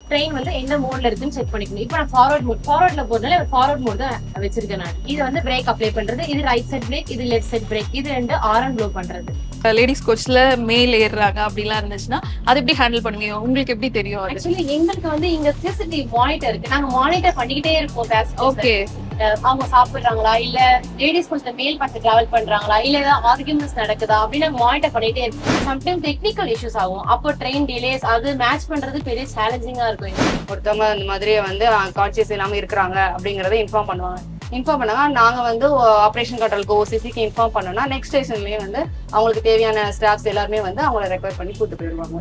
Train வந்து என்ன மோட்ல இருக்குன்னு செக் பண்ணிக்கணும் இப்போ நான் ஃபார்வர்ட் மோட் ஃபார்வர்ட்ல போறதுனால ஃபார்வர்ட் மோட் தான் வச்சிருக்கேன் நான் இது வந்து பிரேக் அப்ளை பண்றது இது ரைட் சைட் பிரேக் இது லெஃப்ட் சைட் பிரேக் இது ரெண்டு ஆரன் ப்ளோ பண்றது லேடிஸ் கோச்ல மேல் ஏறுறாங்க அப்படிலாம் இருந்துச்சுன்னா அது எப்படி ஹேண்டில் பண்ணுவீங்க உங்களுக்கு எப்படி தெரியும் அது ஆக்சுவலி எங்களுக்கு வந்து இங்க சிசிடிவி மானிட்டர் இருக்கு நாங்க மானிட்டர் பண்ணிக்கிட்டே இருப்போம் passengers. ஓகே அஹ் அவங்க சாப்பிடுறாங்களா இல்ல லேடிஸ் கொஞ்சம் மேல் பார்த்து டிராவல் பண்றாங்களா இல்ல ஏதாவது ஆர்குமெண்ட்ஸ் நடக்குதா அப்படின்னு நாங்க மானிட்டர் பண்ணிட்டே இருக்கோம் சம்டைம் டெக்னிக்கல் இஷ்யூஸ் ஆகும் அப்போ ட்ரெயின் டிலேஸ் அது மேட்ச் பண்றது பெரிய சேலஞ்சிங்கா இருக்கும் எங்களுக்கு. ஒருத்தவங்க இந்த மாதிரி வந்து கான்சியஸ் இல்லாம இருக்கிறாங்க அப்படிங்கறத இன்ஃபார்ம் பண்ணுவாங்க இன்ஃபார்ம் பண்ணாங்க நாங்க வந்து ஆபரேஷன் கண்ட்ரோலுக்கு ஓசிசிக்கு இன்ஃபார்ம் பண்ணோம்னா நெக்ஸ்ட் ஸ்டேஷன்லயே வந்து அவங்களுக்கு தேவையான ஸ்டாஃப்ஸ் எல்லாருமே வந்து அவங்கள ரெக்வயர் பண்ணி கூட்டு போயிடுவாங்க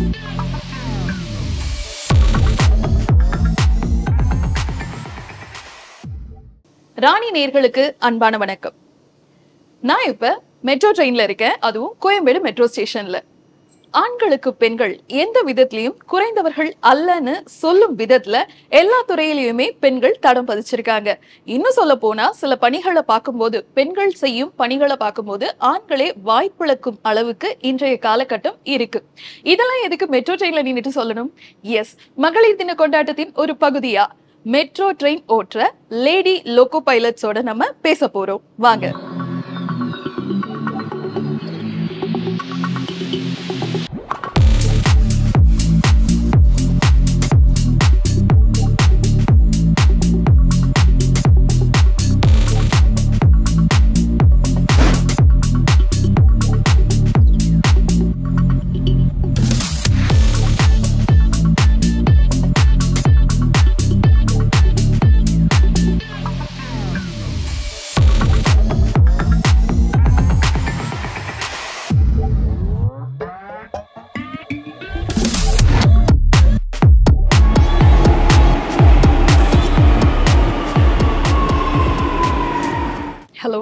ராணி நேர்களுக்கு அன்பான வணக்கம் நான் இப்ப மெட்ரோ ட்ரெயின்ல இருக்கேன் அதுவும் கோயம்பேடு மெட்ரோ ஸ்டேஷன்ல ஆண்களுக்கு பெண்கள் எந்த விதத்திலையும் குறைந்தவர்கள் அல்லன்னு சொல்லும் விதத்துல எல்லா துறையிலயுமே பெண்கள் தடம் பதிச்சிருக்காங்க இன்னும் சொல்ல போனா சில பணிகளை பார்க்கும்போது பெண்கள் செய்யும் பணிகளை பார்க்கும்போது ஆண்களே வாய்ப்பிழக்கும் அளவுக்கு இன்றைய காலகட்டம் இருக்கு இதெல்லாம் எதுக்கு மெட்ரோ ட்ரெயின்ல நின்னுட்டு சொல்லணும் எஸ் மகளிர் தின கொண்டாட்டத்தின் ஒரு பகுதியா மெட்ரோ ட்ரெயின் ஓட்டுற லேடி லோகோ பைலட்ஸோட நம்ம பேச போறோம் வாங்க ஹலோ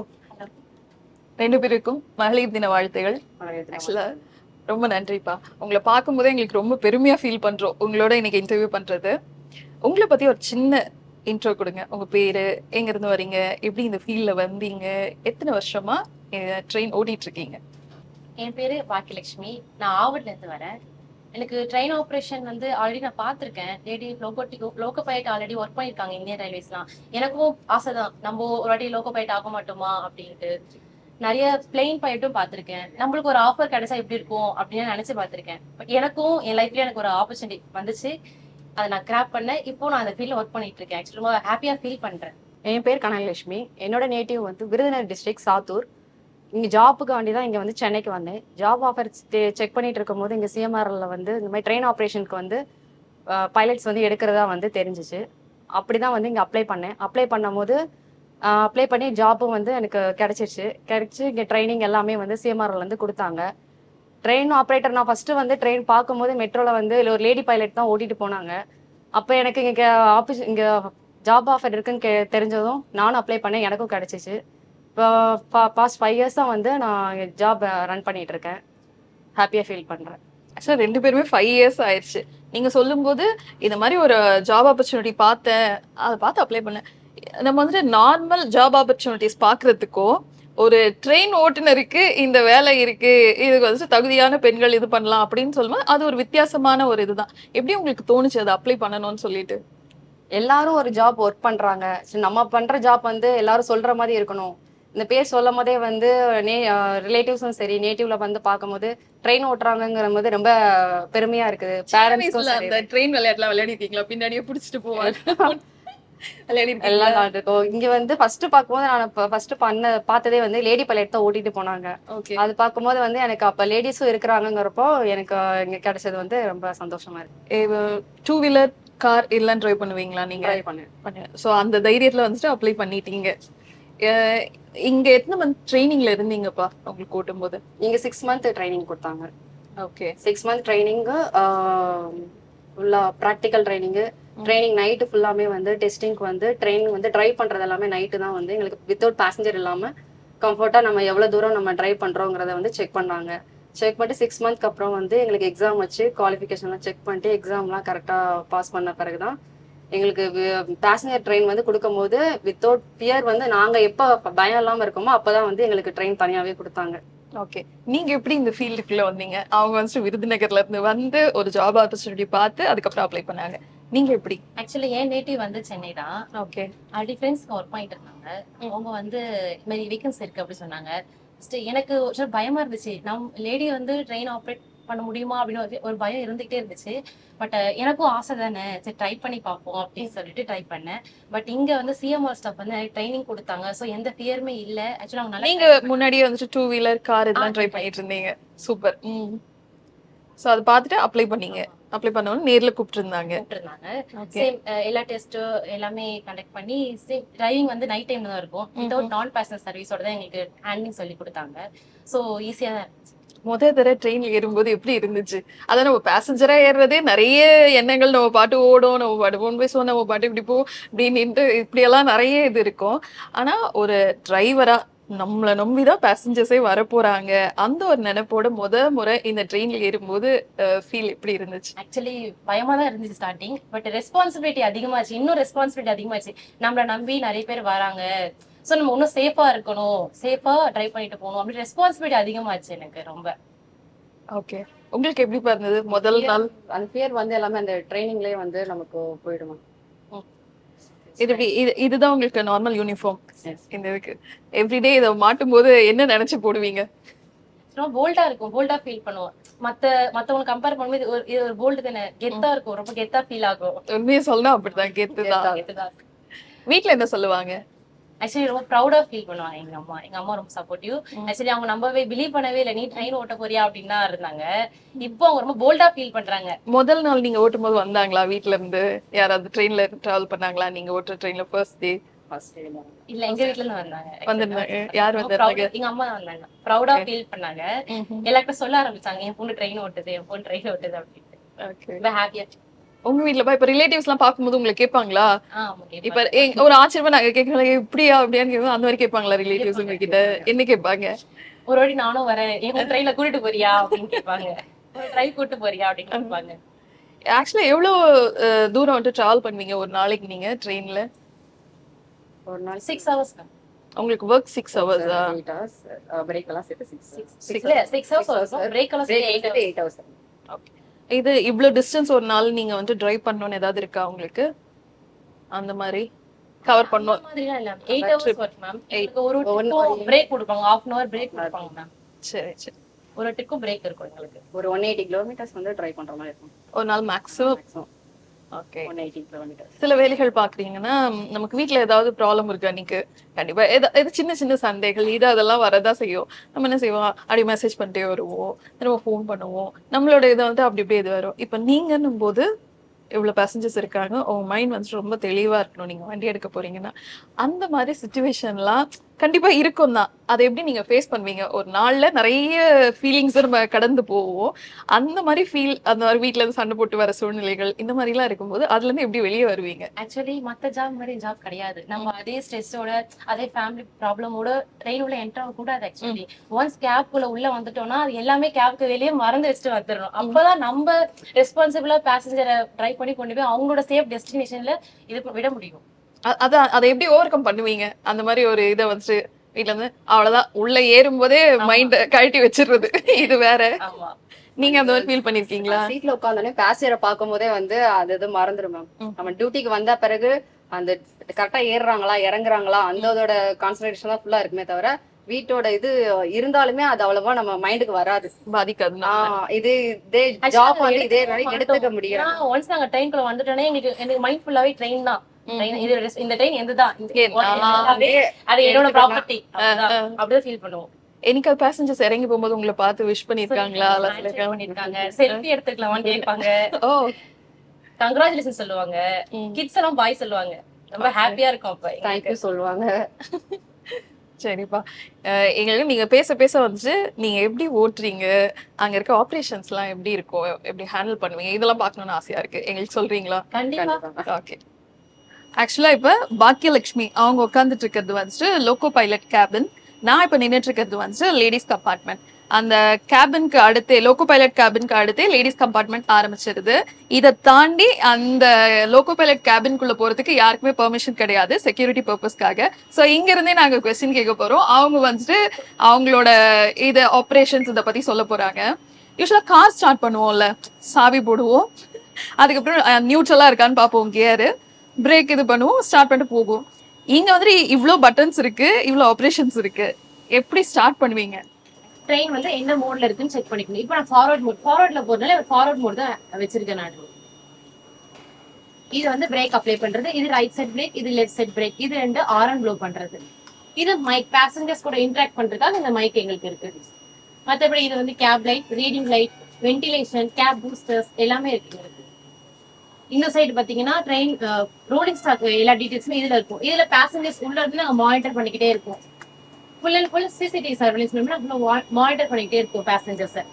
ரெண்டு பேருக்கும் மகளிர் தின வாழ்த்துகள் ஆக்சுவலா ரொம்ப நன்றிப்பா உங்களை பார்க்கும்போதே எங்களுக்கு ரொம்ப பெருமையா ஃபீல் பண்றோம் உங்களோட இன்னைக்கு இன்டர்வியூ பண்றது உங்களை பத்தி ஒரு சின்ன இன்ட்ரோ கொடுங்க உங்க பேரு எங்க இருந்து வரீங்க எப்படி இந்த ஃபீல்ட்ல வந்தீங்க எத்தனை வருஷமா ட்ரெயின் ஓடிட்டு இருக்கீங்க என் பேரு பாக்கியலட்சுமி நான் ஆவட்ல இருந்து வரேன் எனக்கு ட்ரெயின் ஆப்ரேஷன் வந்து ஆல்ரெடி நான் பார்த்திருக்கேன் லேடி லோகோட்டிக் லோக்கோ பைலட் ஆல்ரெடி ஒர்க் பண்ணிருக்காங்க இந்தியன் ரயில்வேஸ்லாம் எனக்கும் ஆசை தான் நம்ம ஒரு வாட்டி லோக்கோ பைலட் ஆக மாட்டோமா அப்படின்ட்டு நிறைய பிளெயின் பைலட்டும் பார்த்திருக்கேன் நம்மளுக்கு ஒரு ஆஃபர் கிடைச்சா எப்படி இருக்கும் அப்படின்னு நினைச்சு பார்த்திருக்கேன் பட் எனக்கும் என் லைஃப்ல எனக்கு ஒரு ஆப்பர்ச்சுனிட்டி வந்துச்சு அதை நான் கிராப் பண்ணேன் இப்போ நான் அந்த ஃபீல்ட்ல ஒர்க் பண்ணிட்டு இருக்கேன் ஆக்சுவலி ரொம்ப ஹாப்பியா ஃபீல் பண்றேன் என் பேர் கனகலட்சுமி என்னோட நேட்டிவ் வந்து விருதுநகர் டிஸ்ட்ரிக்ட் சாத்தூர் இங்க ஜாப்புக்கு வேண்டி தான் இங்க வந்து சென்னைக்கு வந்தேன் ஜாப் ஆஃபர் செக் பண்ணிட்டு இருக்கும்போது இங்க சிஎம்ஆர்ல வந்து இந்த மாதிரி ட்ரெயின் ஆப்ரேஷனுக்கு வந்து பைலட்ஸ் வந்து எடுக்கிறதா வந்து தெரிஞ்சிச்சு அப்படிதான் வந்து இங்க அப்ளை பண்ணேன் அப்ளை பண்ணும்போது அப்ளை பண்ணி ஜாப்பும் வந்து எனக்கு கிடைச்சிருச்சு கிடைச்சி இங்க ட்ரைனிங் எல்லாமே வந்து சிஎம்ஆர்ல இருந்து கொடுத்தாங்க ட்ரெயின் ஆப்ரேட்டர் நான் ஃபர்ஸ்ட் வந்து ட்ரெயின் பார்க்கும்போது மெட்ரோல வந்து இதுல ஒரு லேடி பைலட் தான் ஓட்டிட்டு போனாங்க அப்போ எனக்கு இங்க ஆஃபீஸ் இங்க ஜாப் ஆஃபர் இருக்குன்னு கே தெரிஞ்சதும் நானும் அப்ளை பண்ணேன் எனக்கும் கிடைச்சிச்சு இப்போ பாஸ்ட் ஃபைவ் இயர்ஸாக வந்து நான் ஜாப் ரன் பண்ணிட்டு இருக்கேன் ஹாப்பியாக ஃபீல் பண்ணுறேன் ஆக்சுவலா ரெண்டு பேருமே ஃபைவ் இயர்ஸ் ஆயிடுச்சு நீங்க சொல்லும்போது இந்த மாதிரி ஒரு ஜாப் ஆப்பர்ச்சுனிட்டி பார்த்தேன் அதை பார்த்து அப்ளை பண்ணேன் நம்ம வந்துட்டு நார்மல் ஜாப் ஆப்பர்ச்சுனிட்டிஸ் பார்க்கறதுக்கும் ஒரு ட்ரெயின் ஓட்டுநருக்கு இந்த வேலை இருக்கு இதுக்கு வந்துட்டு தகுதியான பெண்கள் இது பண்ணலாம் அப்படின்னு சொல்லும்போது அது ஒரு வித்தியாசமான ஒரு இதுதான் எப்படி உங்களுக்கு தோணுச்சு அதை அப்ளை பண்ணணும்னு சொல்லிட்டு எல்லாரும் ஒரு ஜாப் ஒர்க் பண்ணுறாங்க சரி நம்ம பண்ணுற ஜாப் வந்து எல்லாரும் சொல்கிற மாதிரி இருக்கணும் இந்த பேர் சொல்லும் போதே வந்து நே ரிலேட்டிவ்ஸும் சரி நேட்டிவ்ல வந்து பார்க்கும்போது ட்ரெயின் ஓட்டுறாங்கங்கிற போது ரொம்ப பெருமையா இருக்குது பேரண்ட்ஸ்க்கும் வயசுல சரி அந்த ட்ரெயின் விளையாட்டுலாம் விளையாடிருக்கீங்களா பின்னாடியே பிடிச்சிட்டு போவாங்க விளையாடி எல்லாம் இருக்கும் இங்க வந்து ஃபர்ஸ்ட் பார்க்கும்போது நான் ஃபர்ஸ்ட் பண்ண பார்த்ததே வந்து லேடி பைலட் தான் ஓட்டிட்டு போனாங்க ஓகே அது பார்க்கும்போது வந்து எனக்கு அப்ப லேடிஸும் இருக்கிறாங்கிறப்போ எனக்கு இங்க கிடைச்சது வந்து ரொம்ப சந்தோஷமா இருக்கு டூ வீலர் கார் எல்லாம் டிரைவ் பண்ணுவீங்களா நீங்க ட்ரை பண்ணேன் ஸோ அந்த தைரியத்துல வந்துட்டு அப்ளை பண்ணிட்டீங்க அஹ் இங்க எத்தனை மந்த் ட்ரைனிங்ல இருந்தீங்கப்பா உங்களுக்கு ஓட்டும் போது இங்க சிக்ஸ் மந்த் ட்ரைனிங் கொடுத்தாங்க ஓகே சிக்ஸ் மந்த் ட்ரைனிங்கு ஃபுல்லா ப்ராக்டிக்கல் ட்ரைனிங்கு ட்ரைனிங் நைட்டு ஃபுல்லாமே வந்து டெஸ்டிங்க்கு வந்து ட்ரெயின் வந்து டிரைவ் பண்றது எல்லாமே நைட்டு தான் வந்து எங்களுக்கு வித்தவுட் பேசஞ்சர் இல்லாம கம்ஃபர்ட்டா நம்ம எவ்வளவு தூரம் நம்ம டிரைவ் பண்றோங்கிறத வந்து செக் பண்ணாங்க செக் பண்ணிட்டு சிக்ஸ் மந்த்க்கு அப்புறம் வந்து எங்களுக்கு எக்ஸாம் வச்சு குவாலிஃபிகேஷன்லாம் செக் பண்ணிட்டு எக்ஸாம்லாம் கரெக்டா பாஸ் பண்ண பிறகுதான் எங்களுக்கு பேசஞ்சர் ட்ரெயின் வந்து கொடுக்கும்போது வித்தவுட் ஃபியர் வந்து நாங்க எப்போ பயம் இல்லாம இருக்கோமோ அப்பதான் வந்து எங்களுக்கு ட்ரெயின் தனியாவே கொடுத்தாங்க ஓகே நீங்க எப்படி இந்த ஃபீல்டுக்குள்ள வந்தீங்க அவங்க வந்துட்டு விருதுநகர்ல இருந்து வந்து ஒரு ஜாப் ஆப்பர்ச்சுனிட்டி பார்த்து அதுக்கப்புறம் அப்ளை பண்ணாங்க நீங்க எப்படி ஆக்சுவலி என் நேட்டிவ் வந்து சென்னை தான் ஓகே ஆல்ரெடி ஃப்ரெண்ட்ஸ்க்கு ஒர்க் பண்ணிட்டு இருந்தாங்க அவங்க வந்து இது மாதிரி வேகன்ஸ் இருக்கு அப்படி சொன்னாங்க First எனக்கு ஒரு சில பயமா இருந்துச்சு நம் லேடி வந்து ட்ரெயின் ஆப்ரேட் பண்ண முடியுமா அப்படின்னு ஒரு- ஒரு பயம் இருந்துகிட்டே இருந்துச்சு பட் எனக்கும் ஆசை தானே சரி ட்ரை பண்ணி பார்ப்போம் அப்படின்னு சொல்லிட்டு ட்ரை பண்ணேன் பட் இங்க வந்து சிஎம்ஆர் ஸ்டாஃப் வந்து ட்ரைனிங் கொடுத்தாங்க ஸோ எந்த ஃபியருமே இல்ல ஆக்சுவலா அவங்க நீங்க நல்லா முன்னாடியே வந்துட்டு டூ வீலர் கார் இதெல்லாம் ஆ, ட்ரை try பண்ணிட்டு இருந்தீங்க சூப்பர் ம் ஸோ அதை பார்த்துட்டு அப்ளை பண்ணீங்க அப்ளை பண்ணவொன்னு நேர்ல கூப்பிட்டு இருந்தாங்க கூப்பிட்டுருந்தாங்க ஓகே சேம் எல்லா டெஸ்ட்டும் எல்லாமே கண்டக்ட் பண்ணி சேம் டிரைவிங் வந்து நைட் டைம்ல தான் இருக்கும் வித்தவுட் நான் பேசஞ்சர் சர்வீஸோட தான் எங்களுக்கு ஹேண்ட்லிங் சொல்லி கொடுத்தாங்க ஸோ ஈஸியா தான் இருந்துச்சு முத தடவை ட்ரெயின்ல ஏறும்போது எப்படி இருந்துச்சு அதான் நம்ம பேசஞ்சரா ஏறுறதே நிறைய எண்ணங்கள் நம்ம பாட்டு ஓடும் நம்ம பாட்டு ஒன் பேசுவோம் நம்ம பாட்டு இப்படி போ இப்படின்ட்டு இப்படியெல்லாம் நிறைய இது இருக்கும் ஆனா ஒரு டிரைவரா நம்மளை நம்பிதான் பேசஞ்சர்ஸே வரப்போறாங்க அந்த ஒரு நினைப்போட முத முறை இந்த ட்ரெயின்ல ஏறும்போது ஃபீல் எப்படி இருந்துச்சு ஆக்சுவலி பயமா தான் இருந்துச்சு ஸ்டார்டிங் பட் ரெஸ்பான்சிபிலிட்டி அதிகமாச்சு இன்னும் ரெஸ்பான்சிபிலிட்டி அதிகமாச்சு நம்மள நம்பி நிறைய பேர் வராங்க ஸோ நம்ம இன்னும் சேஃபா இருக்கணும் சேஃபா ட்ரைவ் பண்ணிட்டு போகணும் அப்படி ரெஸ்பான்சிபிலிட்டி அதிகமாச்சு எனக்கு ரொம்ப ஓகே உங்களுக்கு எப்படி இருந்தது முதல் நாள் அந்த பேர் வந்து எல்லாமே அந்த ட்ரைனிங்லயே வந்து நமக்கு போயிடுமா இது இப்படி இது இதுதான் உங்களுக்கு நார்மல் யூனிஃபார்ம் இந்த இதுக்கு எவ்ரிடே இதை மாட்டும் போது என்ன நினைச்சு போடுவீங்க ரொம்ப போல்டா இருக்கும் போல்டா ஃபீல் பண்ணுவோம் மத்த மத்தவங்க கம்பேர் பண்ணும்போது இது ஒரு- இது ஒரு போல்டு தானே கெத்தா இருக்கும் ரொம்ப கெத்தா ஃபீல் ஆகும் உண்மையை சொல்லணும் அப்படிதான் கெத்துதான் கெத்துதான் வீட்ல என்ன சொல்லுவாங்க ஆக்சுவலி ரொம்ப ப்ரௌடா ஃபீல் பண்ணுவாங்க எங்க அம்மா எங்க அம்மா ரொம்ப சப்போர்ட்டிவ் ஆக்சுவலி அவங்க நம்பவே பிலீவ் பண்ணவே இல்லை நீ ட்ரெயின் ஓட்ட போறியா அப்படின்னு தான் இருந்தாங்க இப்போ அவங்க ரொம்ப போல்டா ஃபீல் பண்றாங்க முதல் நாள் நீங்க ஓட்டும் போது வந்தாங்களா வீட்ல இருந்து யாராவது ட்ரெயின்ல டிராவல் பண்ணாங்களா நீங்க ஓட்டுற ட்ரெயின்ல ஃபர்ஸ்ட் டே இல்ல எங்க வீட்ல இருந்து வந்தாங்க வந்திருந்தாங்க யார் ரொம்ப வந்திருந்தாங்க proud- எங்க அம்மா தான் வந்தாங்க ப்ரௌடா ஃபீல் பண்ணாங்க எல்லாருக்கும் சொல்ல ஆரம்பிச்சாங்க என் பொண்ணு ட்ரெயின் ஓட்டுது என் பொண்ணு ட்ரெயின் ஓட்டுது அப்படின்னு ஓகே ரொம்ப ஹாப்பியா உங்க வீட்ல பா இப்ப ரிலேட்டிவ்ஸ் எல்லாம் பாக்கும்போது உங்களை கேட்பாங்களா ஆமா இப்ப எங்க- ஒரு ஆச்சரியமா நாங்க கேட்கலாம் இப்படியா அப்படியான்னு கேட்கும் அந்த மாதிரி கேட்பாங்களா ரிலேட்டிவ்ஸ் உங்ககிட்ட என்ன கேட்பாங்க ஒரு வாட்டி நானும் வரேன் என் ட்ரெயின்ல கூட்டிட்டு போறியா அப்படின்னு கேட்பாங்க ஒரு ட்ரைவ் கூட்டு போறியா அப்படின்னு கேட்பாங்க ஆக்சுவலா எவ்வளவு அஹ், தூரம் வந்துட்டு டிராவல் பண்ணுவீங்க ஒரு நாளைக்கு நீங்க ட்ரெயின்ல ஒரு நாள் சிக்ஸ் ஹவர்ஸ் உங்களுக்கு ஒர்க் சிக்ஸ் ஹவர்ஸா எயிட் ஹவர்ஸ் பிரேக் எல்லாம் சேர்த்து சிக்ஸ் Six இல்ல சிக்ஸ் ஹவர்ஸ் வரும் பிரேக் எல்லாம் சேர்த்து eight hours. எயிட் ஹவர்ஸ் இது இவ்வளவு டிஸ்டன்ஸ் ஒரு நாள் நீங்க வந்து டிரைவ் பண்ணணும்னு ஏதாவது இருக்கா உங்களுக்கு அந்த மாதிரி கவர் பண்ணணும் அந்த மாதிரிலாம் இல்ல எயிட் ஹவர்ஸ் ஒர்க் மேம் எங்களுக்கு ஒரு ஒவ்வொரு- ட்ரிப்பும் பிரேக் கொடுப்பாங்க ஹாஃப் அன் ஹவர் பிரேக் கொடுப்பாங்க மேம் சரி சரி ஒரு ட்ரிப்பும் பிரேக் இருக்கும் எங்களுக்கு ஒரு ஒன் எயிட்டி கிலோமீட்டர்ஸ் வந்து ட்ரை பண்ற மாதிரி இருக்கும் ஒரு நாள் maximum maximum okay one eighty kilometres சில வேலைகள் பாக்குறீங்கன்னா நமக்கு வீட்ல ஏதாவது ப்ராப்ளம் இருக்கு அன்னைக்கு கண்டிப்பா எதா- எது சின்ன சின்ன சண்டைகள் இது அதெல்லாம் வரதா செய்யும் நம்ம என்ன செய்வோம் அப்படி மெசேஜ் பண்ணிட்டே வருவோம் திரும்ப ஃபோன் பண்ணுவோம் நம்மளோட இதை வந்து அப்படி இப்படி இது வரும் இப்ப நீங்கன்னும் போது இவ்வளவு பேசஞ்சர்ஸ் இருக்காங்க உங்க மைண்ட் வந்து ரொம்ப தெளிவா இருக்கணும் நீங்க வண்டி எடுக்க போறீங்கன்னா அந்த மாதிரி சுச்சுவேஷன்லாம் கண்டிப்பா இருக்கும் தான் அதை எப்படி நீங்க ஃபேஸ் பண்ணுவீங்க ஒரு நாள்ல நிறைய ஃபீலிங்ஸ் நம்ம கடந்து போவோம் அந்த மாதிரி ஃபீல் அந்த மாதிரி வீட்ல இருந்து சண்டை போட்டு வர சூழ்நிலைகள் இந்த மாதிரி எல்லாம் இருக்கும்போது அதுல இருந்து எப்படி வெளியே வருவீங்க ஆக்சுவலி மத்த ஜாப் மாதிரி ஜாப் கிடையாது நம்ம அதே ஸ்ட்ரெஸ்ஸோட அதே ஃபேமிலி ப்ராப்ளமோட ட்ரெயின் உள்ள என்டர் ஆக கூடாது ஆக்சுவலி ஒன்ஸ் கேப்குள்ள உள்ள வந்துட்டோம்னா அது எல்லாமே கேப்க்கு வெளியே மறந்து வச்சுட்டு வந்துடணும் அப்பதான் நம்ம ரெஸ்பான்சிபிளா பேசஞ்சரை ட்ரை பண்ணி கொண்டு போய் அவங்களோட சேஃப் டெஸ்டினேஷன்ல இது விட முடியும் அ- அதான் அதை எப்படி ஓவர் கம் பண்ணுவீங்க அந்த மாதிரி ஒரு இதை வந்து வீட்ல இருந்து அவ்வளவுதான் உள்ள ஏறும் போதே மைண்ட கழட்டி வச்சிடுறது இது வேற ஆமா நீங்க அந்த மாதிரி ஃபீல் பண்ணிருக்கீங்களா சீட்ல உட்காந்தோடனே பேசஞ்சரை பார்க்கும் போதே வந்து அது இது மறந்துடும் மேம் ம். நம்ம டியூட்டிக்கு வந்த பிறகு அந்த கரெக்டா ஏறுறாங்களா இறங்குறாங்களா அந்த இதோட கான்சன்ட்ரேஷன் தான் ஃபுல்லா இருக்குமே தவிர வீட்டோட இது இருந்தாலுமே அது அவ்வளவா நம்ம மைண்டுக்கு வராது பாதிக்காது ஆஹ் இது இதே ஜாப் வந்து இதே மாதிரி எடுத்துக்க முடியல ஒன்ஸ் நாங்க ட்ரெயின்குள்ள வந்துட்டோன்னே எங்களுக்கு எனக்கு மைண்ட் ஃபுல்லாவே ட்ரெயின் தான் Train- இது res- இந்த ட்ரெயின் எந்ததான் இந்த- ஏன், ஒரு- ஆ, எல்லாமே அது என்னோட ப்ராப்பர்ட்டி அப்படிதான் ஃபீல் பண்ணுவோம் எனக்கு பேசஞ்சர்ஸ் இறங்கி போகும்போது உங்களை பார்த்து விஷ் பண்ணிருக்காங்களா அதெல்லாம் Handshake சொல்லிருக்காங்க. பண்ணிருக்காங்க செல்ஃபி எடுத்துக்கலாமான்னு கேட்பாங்க ஓ கங்க்ராச்சுலேஷன் சொல்லுவாங்க ம். கிட்ஸ் எல்லாம் பாய் சொல்லுவாங்க ரொம்ப ஹாப்பியா இருக்கும் அப்ப எங்களுக்கு. தேங்க்யூ சொல்லுவாங்க சரிப்பா அஹ் எங்களுக்கு நீங்க பேச பேச வந்துட்டு நீங்க எப்படி ஓட்டுறீங்க அங்க இருக்க ஆபரேஷன்ஸ் எல்லாம் எப்படி இருக்கும் எப்படி ஹேண்டில் பண்ணுவீங்க இதெல்லாம் பார்க்கணும்னு ஆசையா இருக்கு எங்களுக்கு சொல்றீங்களா கண்டிப்பா கண்டிப்பா ஓகே ஆக்சுவலா இப்ப பாக்கியலட்சுமி அவங்க உட்கார்ந்துட்டு இருக்கிறது வந்துட்டு லோக்கோ பைலட் கேபின் நான் இப்ப நின்னுட்டு இருக்கிறது வந்துட்டு லேடிஸ் கம்பார்ட்மெண்ட் அந்த கேபினுக்கு அடுத்தே லோகோ பைலட் கேபினுக்கு அடுத்தே லேடிஸ் கம்பார்ட்மெண்ட் ஆரம்பிச்சிருது இதை தாண்டி அந்த லோகோ பைலட் கேபின்குள்ள போறதுக்கு யாருக்குமே பெர்மிஷன் கிடையாது செக்யூரிட்டி பர்பஸ்க்காக ஸோ இங்க இருந்தே நாங்க கொஸ்டின் கேட்க போறோம் அவங்க வந்துட்டு அவங்களோட இது ஆப்ரேஷன்ஸ் இதை பத்தி சொல்ல போறாங்க யூஸ்வலா கார் ஸ்டார்ட் பண்ணுவோம்ல சாவி போடுவோம் அதுக்கப்புறம் நியூட்ரலா இருக்கான்னு பார்ப்போம் கியரு பிரேக் இது பண்ணுவோம் ஸ்டார்ட் பண்ணிட்டு போகும் இங்க வந்துட்டு இவ்ளோ பட்டன்ஸ் இருக்கு இவ்ளோ ஆப்ரேஷன்ஸ் இருக்கு எப்படி ஸ்டார்ட் பண்ணுவீங்க ட்ரெயின் வந்து என்ன மோட்ல இருக்குன்னு செக் பண்ணிக்கணும் இப்போ நான் ஃபார்வர்ட் மோட் ஃபார்வர்ட்ல போறதுனால ஃபார்வர்ட் மோட் தான் வச்சிருக்கேன் நான் இது வந்து பிரேக் அப்ளை பண்றது இது ரைட் சைட் பிரேக் இது லெஃப்ட் சைட் பிரேக் இது ரெண்டு ஆரன் ப்ளோ பண்றது இது மைக் பேசஞ்சர்ஸ் கூட இன்டராக்ட் பண்றதுக்காக இந்த மைக் எங்களுக்கு இருக்கு மத்தபடி இது வந்து cab light reading light ventilation cab boosters எல்லாமே இருக்கு இருக்கு இந்த சைடு பாத்தீங்கன்னா ட்ரெயின் ரோலிங் ஸ்டாக் எல்லா டீடைல்ஸுமே இதுல இருக்கும் இதுல பேசஞ்சர்ஸ் உள்ள இருந்து நாங்க மானிட்டர் பண்ணிக்கிட்டே இருக்கோம் full and full CCTV surveillance மூலமா மானிட்டர் பண்ணிக்கிட்டே இருக்கோம் பேசஞ்சர்ஸை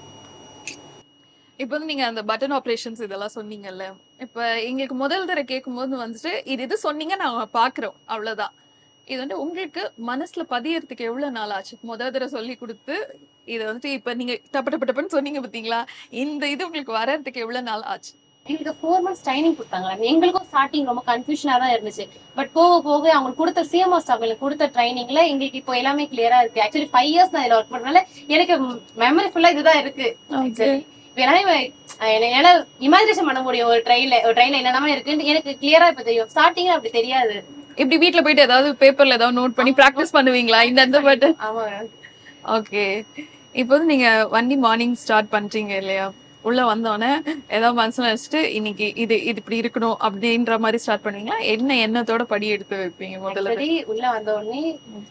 இப்போ வந்து நீங்க அந்த பட்டன் ஆப்ரேஷன்ஸ் இதெல்லாம் சொன்னீங்கல்ல இப்ப எங்களுக்கு முதல் தடவை கேட்கும்போது வந்துட்டு இது இது சொன்னீங்க நாங்க பாக்குறோம் அவ்வளவுதான் இது வந்து உங்களுக்கு மனசுல பதியறதுக்கு எவ்வளவு நாள் ஆச்சு முதல் தடவை சொல்லி கொடுத்து இது வந்துட்டு இப்ப நீங்க டப்பு டப்பு டப்புன்னு சொன்னீங்க பாத்தீங்களா இந்த இது உங்களுக்கு வர்றதுக்கு எவ்வளவு நாள் ஆச்சு எங்களுக்கு ஃபோர் மந்த்ஸ் ட்ரைனிங் கொடுத்தாங்க எங்களுக்கும் ஸ்டார்டிங் ரொம்ப கன்ஃபியூஷனா தான் இருந்துச்சு பட் போக போக அவங்களுக்கு கொடுத்த சிஎம்ஆர் ஸ்டாஃப் எனக்கு கொடுத்த ட்ரைனிங்ல எங்களுக்கு இப்போ எல்லாமே கிளியரா இருக்கு ஆக்சுவலி ஃபைவ் இயர்ஸ் நான் இதுல ஒர்க் பண்றதுனால எனக்கு மெமரி ஃபுல்லா இதுதான் இருக்கு actually. இப்ப எல்லாமே அஹ் என்ன- என்னால இமேஜினேஷன் பண்ண முடியும் ஒரு ட்ரெயின்ல ஒரு ட்ரெயின்ல என்னென்ன இருக்குன்னு எனக்கு கிளியரா இப்ப தெரியும் ஸ்டார்டிங்ல அப்படி தெரியாது இப்படி வீட்ல போயிட்டு ஏதாவது பேப்பர்ல ஏதாவது நோட் பண்ணி பிராக்டிஸ் பண்ணுவீங்களா இந்த இந்த பட்டன் ஆமா ஓகே இப்போ வந்து நீங்க வண்டி மார்னிங் ஸ்டார்ட் பண்றீங்க இல்லையா உள்ள வந்தோடனே ஏதாவது மனசுல வச்சுட்டு இன்னைக்கு இது இது இப்படி இருக்கணும் அப்படின்ற மாதிரி ஸ்டார்ட் பண்ணுவீங்களா என்ன எண்ணத்தோட படி எடுத்து வைப்பீங்க முதல்ல ஆக்சுவலி உள்ள வந்த உடனே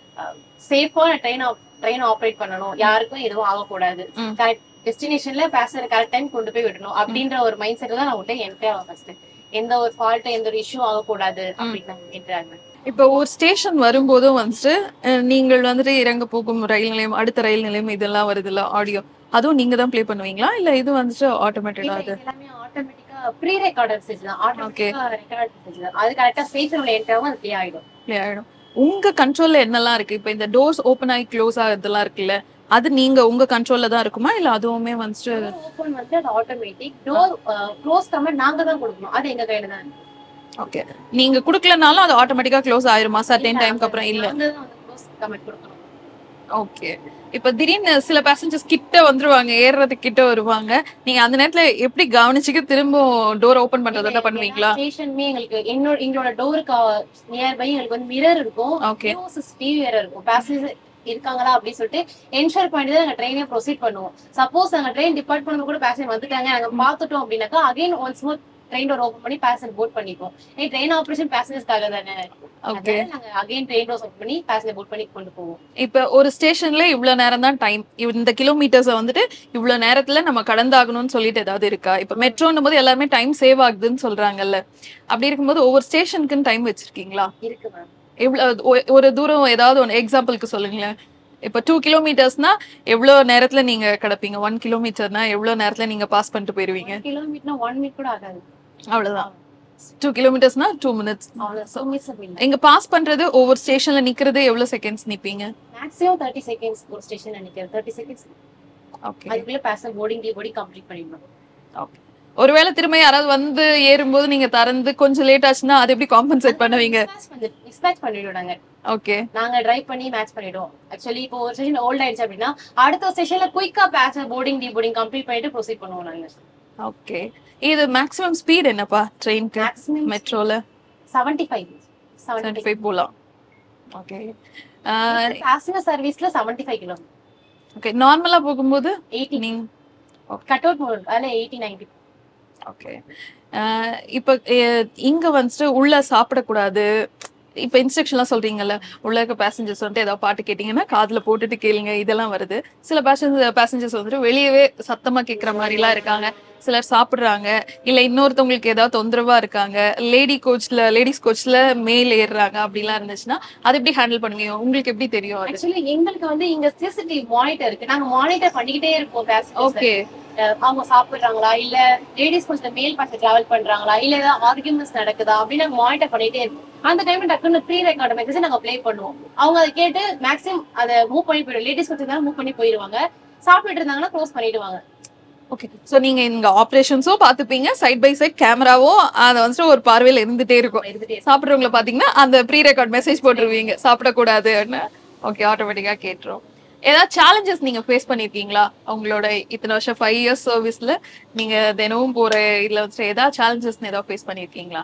சேஃபா ட்ரெயின் ட்ரெயின் ஆப்ரேட் பண்ணணும் யாருக்கும் எதுவும் ஆகக்கூடாது ம். கரெக்ட் டெஸ்டினேஷன்ல பேசஞ்சர் கரெக்ட் டைம் கொண்டு போய் விடணும் அப்படின்ற ஒரு மைண்ட் செட் தான் நான் உள்ள என்ட்ரி ஆகும் ஃபர்ஸ்ட் எந்த ஒரு ஃபால்ட் எந்த ஒரு இஷ்யூ ஆகக்கூடாது அப்படின்னு நான் என்ட்ரி ஆகுவேன் இப்போ ஒரு ஸ்டேஷன் வரும்போதும் வந்துட்டு அஹ், நீங்கள் வந்துட்டு இறங்க போகும் ரயில் நிலையம் அடுத்த ரயில் நிலையம் இதெல்லாம் வருதுல்ல ஆடியோ அதுவும் நீங்க தான் ப்ளே பண்ணுவீங்களா இல்ல இது வந்துட்டு ஆட்டோமேட்டடா இல்ல, அது இது எல்லாமே ஆட்டோமேட்டிக்கா ப்ரீ ரெக்கார்ட் மெசேஜ் தான் Okay. ஆட்டோமேட்டிக்கா ரெக்கார்ட் மெசேஜ் தான் அது கரெக்டா ஸ்டேஷன் உள்ள என்ட்ரி ஆகும் அது ப்ளே ஆயிடும் ப்ளே ஆயிடும் உங்க கண்ட்ரோல்ல என்னெல்லாம் இருக்கு இப்போ இந்த டோர்ஸ் ஓப்பன் ஆகி க்ளோஸ் ஆகுறதுலாம் இருக்குல்ல அது நீங்க உங்க கண்ட்ரோல்ல தான் இருக்குமா இல்ல அதுவுமே வந்துட்டு ஓபன் வந்து அது ஆட்டோமேட்டிக் டோர் க்ளோஸ் கமெண்ட் நாங்க தான் கொடுக்கணும் அது எங்க கையில தான் இருக்கு. ஓகே நீங்க குடுக்கலனாலும் அது ஆட்டோமேட்டிக்கா க்ளோஸ் ஆயிருமா சர்டைன் டைம்க்கு அப்புறம் இல்ல நாங்க தான் வந்து க்ளோஸ் கமெண்ட் கொடுக்கணும் ஓகே இப்ப திடீர்னு சில பேசஞ்சர்ஸ் கிட்ட வந்துருவாங்க ஏறுறதுக்கு கிட்ட வருவாங்க நீங்க அந்த நேரத்துல எப்படி கவனிச்சுக்க திரும்ப டோர் ஓபன் பண்றதா பண்ணுவீங்களா ஸ்டேஷனுமே எங்களுக்கு என்னோட எங்களோட டோருக்கு நியர்பை எங்களுக்கு வந்து மிரர் இருக்கும் ஓகே டிவி வேற இருக்கும் பேசஞ்சர் இருக்காங்களா அப்படின்னு சொல்லிட்டு என்ஷூர் பண்ணி தான் நாங்க ட்ரெயினே ப்ரொசீட் பண்ணுவோம் சப்போஸ் நாங்க ட்ரெயின் டிபார்ட் பண்ணும்போது கூட பேசஞ்சர் வந்துட்டாங்க நாங்க பார்த்துட்டோம் அப்படின்னாக்கா again once more train door open பண்ணி பேசஞ்சர் போட் பண்ணிப்போம் ட்ரெயின் ஆபரேஷன் பேசஞ்சர்ஸ்க்காக தானே ஓகே அதனால நாங்க அகைன் ட்ரெயின் டோர் ஓபன் பண்ணி பேசஞ்சர் போட் பண்ணி கொண்டு போவோம் இப்ப ஒரு ஸ்டேஷன்ல இவ்வளவு நேரம் தான் டைம் இந்த கிலோமீட்டர்ஸ் வந்துட்டு இவ்வளவு நேரத்துல நம்ம கடந்தாகணும்னு சொல்லிட்டு ஏதாவது இருக்கா இப்ப மெட்ரோன்னும் போது எல்லாருமே டைம் சேவ் ஆகுதுன்னு சொல்றாங்கல்ல அப்படி இருக்கும்போது ஒவ்வொரு ஸ்டேஷனுக்குன்னு டைம் வச்சிருக்கீங்களா இருக்கு மேம் எவ்வளவு ஒ- ஒரு தூரம் ஏதாவது ஒன்று எக்ஸாம்பிளுக்கு சொல்லுங்களேன் இப்போ டூ கிலோமீட்டர்ஸ்னா எவ்வளோ நேரத்துல நீங்க கிடப்பீங்க ஒன் கிலோமீட்டர்னா எவ்வளோ நேரத்துல நீங்க பாஸ் பண்ணிட்டு போயிருவீங்க கிலோமீட்டர்னா ஒன் மினிட் கூட ஆகாது அவ்வளவுதான் டூ கிலோமீட்டர்ஸ்னா டூ மினிட்ஸ் அவ்வளவு so miss அப்படின்னா எங்க பாஸ் பண்றது ஒவ்வொரு ஸ்டேஷன்ல நிக்கிறது எவ்வளவு செகண்ட்ஸ் நிப்பீங்க மேக்ஸிமம் தேர்ட்டி செகண்ட்ஸ் ஒரு ஸ்டேஷன் நினைக்கிறேன் தேர்ட்டி செகண்ட்ஸ் ஓகே அதுக்குள்ள பேச போர்டிங் டீ போடி கம்ப்ளீட் பண்ணிடணும் ஒருவேளை திரும்ப யாராவது வந்து ஏறும்போது நீங்க திறந்து கொஞ்சம் லேட் ஆச்சுன்னா அதை எப்படி காம்பன்சேட் பண்ணுவீங்க டிஸ்பேச் பண்ணிடுவாங்க ஓகே நாங்க டிரைவ் பண்ணி மேட்ச் பண்ணிடுவோம் ஆக்சுவலி இப்போ ஒரு ஸ்டேஷன் ஓல்ட் ஆயிடுச்சு அப்படின்னா அடுத்த ஸ்டேஷன்ல குயிக்கா பேச போர்டிங் டி போர்டிங் கம்ப்ளீட் பண்ணிட்டு ப்ரொசீட் பண்ணுவோம் நாங்க ஓகே இது மேக்ஸிமம் ஸ்பீட் என்னப்பா ட்ரெயினுக்கு மேக்ஸிமம் மெட்ரோல seventy five seventy seventy five போகலாம் ஓகே பேசஞ்சர் சர்வீஸ்ல செவன்டி ஃபைவ் கிலோ ஓகே நார்மலா போகும்போது எயிட்டி நீங்க கட் அவுட் மோட் அதில் எயிட்டி நைன்டி ஓகே இப்போ இங்க வந்துட்டு உள்ள சாப்பிடக்கூடாது இப்போ இன்ஸ்ட்ரக்ஷன்லாம் சொல்றீங்கல்ல உள்ள இருக்க பேசஞ்சர்ஸ் வந்துட்டு ஏதாவது பாட்டு கேட்டிங்கன்னா காதுல போட்டுட்டு கேளுங்க இதெல்லாம் வருது சில பேசஞ்சர் பேசஞ்சர்ஸ் வந்துட்டு வெளியவே சத்தமா கேட்குற மாதிரிலாம் இருக்காங்க சிலர் சாப்பிடுறாங்க இல்ல இன்னொருத்தவங்களுக்கு ஏதாவது தொந்தரவா இருக்காங்க லேடி கோச்ல லேடிஸ் கோச்ல மேல் ஏறுறாங்க அப்படிலாம் இருந்துச்சுன்னா அதை எப்படி ஹேண்டில் பண்ணுவீங்க உங்களுக்கு எப்படி தெரியும் அது ஆக்சுவலி எங்களுக்கு வந்து இங்க சிசிடிவி மானிட்டர் இருக்கு நாங்க மானிட்டர் பண்ணிக்கிட்டே இருப்போம் பேசஞ்சர்ஸ் ஓகே அவங்க சாப்பிடுறாங்களா இல்ல லேடிஸ் கொஞ்சம் மேல் பாஸ் டிராவல் பண்றாங்களா இல்ல ஏதாவது ஆர்குமெண்ட்ஸ் நடக்குதா அப்படின்னு நாங்க மானிட்டர் பண்ணிட்டே இருப்போம் அந்த டைம்ல டக்குன்னு ப்ரீ ரெக்கார்ட் மெசேஜ் நாங்க ப்ளே பண்ணுவோம் அவங்க அதை கேட்டு மேக்ஸிமம் அதை மூவ் பண்ணி போயிடும் லேடிஸ் கொஞ்சம் நேரம் மூவ் பண்ணி போயிருவாங்க சாப்பிட்டுட்டு இருந்தாங்கன்னா க்ளோஸ் பண்ணிடுவாங்க ஓகே சோ நீங்க இங்க ஆபரேஷன்ஸும் பாத்துப்பீங்க சைட் பை சைட் கேமராவும் அத வந்துட்டு ஒரு பார்வையில இருந்துட்டே இருக்கும் இருந்துட்டே சாப்பிடுறவங்கள பாத்தீங்கன்னா அந்த ப்ரீ ரெக்கார்ட் மெசேஜ் போட்டுருவீங்க சாப்பிடக்கூடாதுன்னு ஓகே ஆட்டோமேட்டிக்கா கேட்டுரும் ஏதாவது சேலஞ்சஸ் நீங்க ஃபேஸ் பண்ணிருக்கீங்களா உங்களோட இத்தனை வருஷம் ஃபைவ் இயர்ஸ் சர்வீஸ்ல நீங்க தினமும் போற இதுல வந்துட்டு ஏதாவது சேலஞ்சஸ் ஏதாவது ஃபேஸ் பண்ணிருக்கீங்களா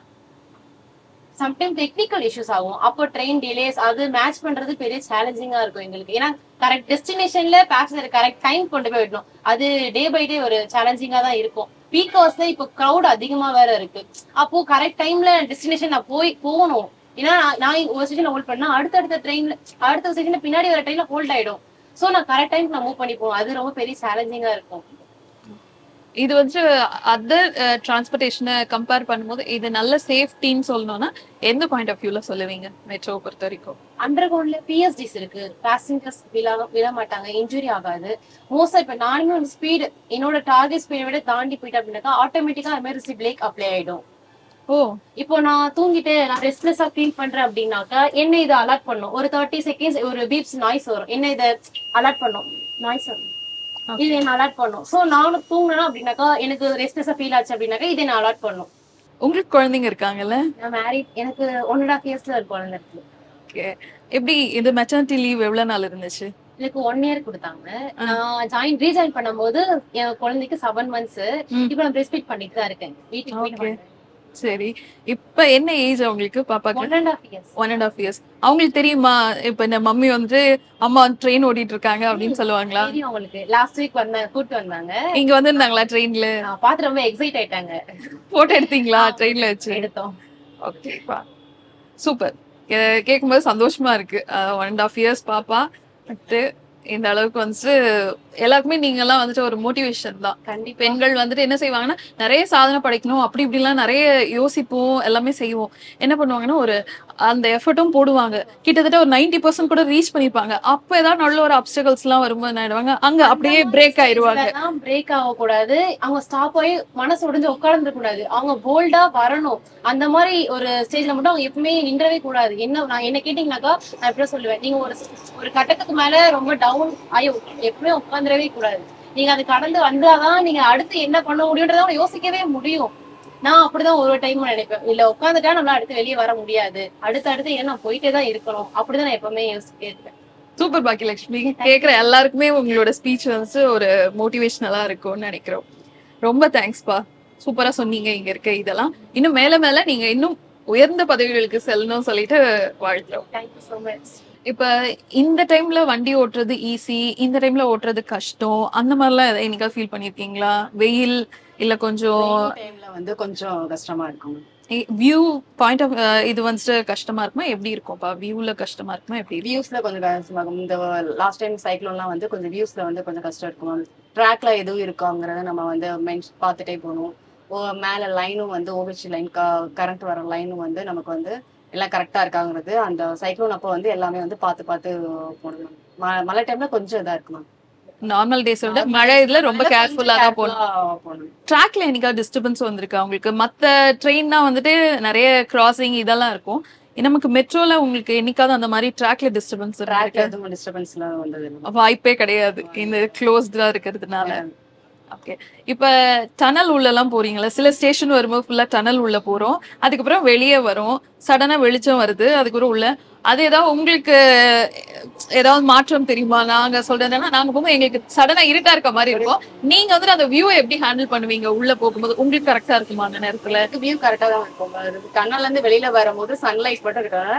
சம்டைம் டெக்னிக்கல் இஷ்யூஸ் ஆகும் அப்போ ட்ரெயின் டிலேஸ் அது மேட்ச் பண்றது பெரிய சேலஞ்சிங்கா இருக்கும் எங்களுக்கு ஏன்னா கரெக்ட் டெஸ்டினேஷன்ல பேசஞ்சர் கரெக்ட் டைம் கொண்டு போய் விடணும் அது டே பை டே ஒரு சேலஞ்சிங்கா தான் இருக்கும் பீக் ஹவர்ஸ்ல இப்போ க்ரௌட் அதிகமா வேற இருக்கு அப்போ கரெக்ட் டைம்ல டெஸ்டினேஷன் நான் போய் போகணும் ஏன்னா நான் நான் ஒரு ஸ்டேஷன்ல ஹோல்ட் பண்ணா அடுத்தடுத்த ட்ரெயின்ல அடுத்த ஸ்டேஷன்ல பின்னாடி வர ட்ரெயின்ல ஹோல்ட் ஆயிடும் சோ நான் கரெக்ட் டைம் நான் மூவ் பண்ணி போகணும் அது ரொம்ப பெரிய சேலஞ்சிங்கா இருக்கும் இது வந்து அதர் டிரான்ஸ்போர்டேஷனை கம்பேர் பண்ணும்போது இது நல்ல சேஃப்டின்னு சொல்லணும்னா எந்த பாயிண்ட் ஆஃப் வியூல சொல்லுவீங்க மெட்ரோ பொறுத்த வரைக்கும் அண்டர் கிரவுண்ட்ல பிஎஸ்டிஸ் இருக்கு பேசஞ்சர்ஸ் விழ விழ மாட்டாங்க இன்ஜுரி ஆகாது மோஸ்டா இப்ப நானுமே வந்து ஸ்பீடு என்னோட டார்கெட் ஸ்பீடை விட தாண்டி போயிட்டேன் அப்படின்னாக்கா ஆட்டோமேட்டிக்கா எமர்ஜென்சி பிரேக் அப்ளை ஆயிடும் ஓ இப்போ நான் தூங்கிட்டு நான் ரெஸ்ட்லெஸ்ஸா ஃபீல் பண்றேன் அப்படின்னாக்கா என்ன இதை அலர்ட் பண்ணும் ஒரு தேர்ட்டி செகண்ட்ஸ் ஒரு பீப்ஸ் நாய்ஸ் வரும் என்ன இதை அலர்ட் பண்ணும் நாய்ஸ் வரும் இது என்ன அலர்ட் பண்ணும் சோ நானும் தூங்கினேன் அப்படின்னாக்கா எனக்கு ரெஸ்ட்லெஸ்ஸா ஃபீல் ஆச்சு அப்படின்னாக்கா இதை நான் அலர்ட் பண்ணும் உங்களுக்கு குழந்தைங்க இருக்காங்கல்ல நான் மேரிட் எனக்கு ஒன் அண்ட் ஹாஃப் இயர்ஸ்ல ஒரு குழந்தை இருக்கு ஓகே எப்படி இது மெட்டர்னிட்டி லீவ் எவ்வளவு நாள் இருந்துச்சு எனக்கு ஒன் இயர் கொடுத்தாங்க நான் ஜாயின் ரீஜாயின் பண்ணும்போது என் குழந்தைக்கு செவன் மந்த்ஸ் ம். இப்போ நான் பிரஸ்ட் ஃபீட் பண்ணிட்டு தான் இருக்கேன் வீட்டுக்கு Okay. போயிட்டு சரி இப்ப என்ன ஏஜ் அவங்களுக்கு பாப்பாக்கு one and half years one and half years அவங்களுக்கு தெரியுமா இப்ப இந்த மம்மி வந்து அம்மா ட்ரெயின் ஓட்டிட்டு இருக்காங்க அப்படின்னு சொல்லுவாங்களா தெரியும் அவங்களுக்கு லாஸ்ட் வீக் வந்தாங்க கூட்டு வந்தாங்க இங்க வந்திருந்தாங்களா ட்ரெயின்ல நான் பார்த்து ரொம்ப எக்ஸைட் ஆயிட்டாங்க போட்டோ எடுத்தீங்களா ட்ரெயின்ல வச்சு எடுத்தோம் ஓகேப்பா சூப்பர் கேட்கும்போது சந்தோஷமா இருக்கு ஒன் அண்ட் ஆஃப் இயர்ஸ் பாப்பா பட்டு இந்த அளவுக்கு வந்துட்டு எல்லாருக்குமே நீங்க எல்லாம் வந்துட்டு ஒரு மோட்டிவேஷன் தான் கண்டிப்பா பெண்கள் வந்துட்டு என்ன செய்வாங்கன்னா நிறைய சாதனை படைக்கணும் அப்படி இப்படிலாம் நிறைய யோசிப்போம் எல்லாமே செய்வோம் என்ன பண்ணுவாங்கன்னா ஒரு அந்த எஃபர்ட்டும் போடுவாங்க கிட்டத்தட்ட ஒரு நைன்டி பர்சன்ட் கூட ரீச் பண்ணிருப்பாங்க அப்ப ஏதாவது நல்ல ஒரு அப்டகல்ஸ் எல்லாம் வரும்போது என்ன ஆயிடுவாங்க அங்க அப்படியே பிரேக் ஆயிருவாங்க பிரேக் ஆக கூடாது அவங்க ஸ்டாப் ஆகி மனசு உடைஞ்சு உட்கார்ந்து கூடாது அவங்க போல்டா வரணும் அந்த மாதிரி ஒரு ஸ்டேஜ்ல மட்டும் அவங்க எப்பவுமே நின்றவே கூடாது என்ன நான் என்ன கேட்டீங்கன்னாக்கா நான் எப்படி சொல்லுவேன் நீங்க ஒரு ஒரு கட்டத்துக்கு மேல ரொம்ப டவுன் ஆயோ எப்பவுமே உட்காந்துடவே கூடாது நீங்க அது கடந்து வந்தாதான் நீங்க அடுத்து என்ன பண்ண முடியுன்றத அவங்க யோசிக்கவே முடியும் நான் அப்படிதான் ஒரு டைம் நினைப்பேன் இல்ல உட்காந்துட்டா நம்மளால அடுத்து வெளியே வர முடியாது அடுத்து அடுத்து ஏன் நான் போயிட்டே தான் இருக்கணும் அப்படிதான் நான் எப்பவுமே யோசிச்சுட்டே இருப்பேன் சூப்பர் பாக்கியலட்சுமி கேக்குற எல்லாருக்குமே உங்களோட ஸ்பீச் வந்து ஒரு மோட்டிவேஷனலா இருக்கும்னு நினைக்கிறோம் ரொம்ப தேங்க்ஸ்பா சூப்பரா சொன்னீங்க இங்க இருக்க இதெல்லாம் இன்னும் மேல மேல நீங்க இன்னும் உயர்ந்த பதவிகளுக்கு செல்லணும்னு சொல்லிட்டு வாழ்த்துறோம் தேங்க்யூ ஸோ மச் இப்ப இந்த டைம்ல வண்டி ஓட்டுறது ஈஸி இந்த டைம்ல ஓட்டுறது கஷ்டம் அந்த மாதிரிலாம் எதாவது என்னைக்காவது ஃபீல் பண்ணிருக்கீங்களா வெயில் இல்ல கொஞ்சம் டைம்ல வந்து கொஞ்சம் கஷ்டமா இருக்கும் வியூ பாயிண்ட் ஆஃப் இது வந்துட்டு கஷ்டமா இருக்குமா எப்படி இருக்கும்ப்பா வியூல கஷ்டமா இருக்குமா எப்படி இருக்கும் வியூஸ்ல கொஞ்சம் கஷ்டமா இருக்கும் இந்த லாஸ்ட் டைம் சைக்ளோன்லாம் வந்து கொஞ்சம் வியூஸ்ல வந்து கொஞ்சம் கஷ்டம் இருக்கும் ட்ராக்ல எதுவும் இருக்காங்கிறத நம்ம வந்து மென்ஸ் பார்த்துட்டே போகணும் ஓ மேல லைனும் வந்து ஓபிசி லைன் கரண்ட் வர லைனும் வந்து நமக்கு வந்து எல்லாம் கரெக்டா இருக்காங்கிறது அந்த சைக்ளோன் அப்போ வந்து எல்லாமே வந்து பார்த்து பார்த்து போடணும் ம- மழை டைம்ல கொஞ்சம் இதா இருக்கும் நார்மல் டேஸ் விட மழை இதுல ரொம்ப கேர்ஃபுல்லா தான் போகணும் போகணும் ட்ராக்ல என்னைக்காவது டிஸ்டர்பன்ஸ் வந்திருக்கா உங்களுக்கு மத்த ட்ரெயின்னா வந்துட்டு நிறைய கிராசிங் இதெல்லாம் இருக்கும் நமக்கு மெட்ரோல உங்களுக்கு என்னைக்காவது அந்த மாதிரி ட்ராக்ல டிஸ்டர்பன்ஸ் ட்ராக்ல எதுவும் டிஸ்டர்பன்ஸ்லாம் வந்தது இல்லை. வாய்ப்பே கிடையாது இந்த க்ளோஸ்டா இருக்கிறதுனால ஓகே இப்ப டனல் உள்ள எல்லாம் போறீங்களா சில ஸ்டேஷன் வரும்போது ஃபுல்லா டனல் உள்ள போறோம் அதுக்கப்புறம் வெளியே வரும் சடனா வெளிச்சம் வருது அதுக்கப்புறம் உள்ள அது ஏதாவது உங்களுக்கு ஏதாவது மாற்றம் தெரியுமா நாங்க சொல்றதுன்னா நாங்க போகும்போது எங்களுக்கு சடனா இருட்டா இருக்க மாதிரி இருக்கும் நீங்க வந்துட்டு அந்த வியூ எப்படி ஹேண்டில் பண்ணுவீங்க உள்ள போகும்போது உங்களுக்கு கரெக்டா இருக்குமா அந்த நேரத்துல எனக்கு வியூ கரெக்டா தான் இருக்கும் டன்னல்ல இருந்து வெளியில வரும்போது சன்லைட் மட்டும் இருக்கிறதால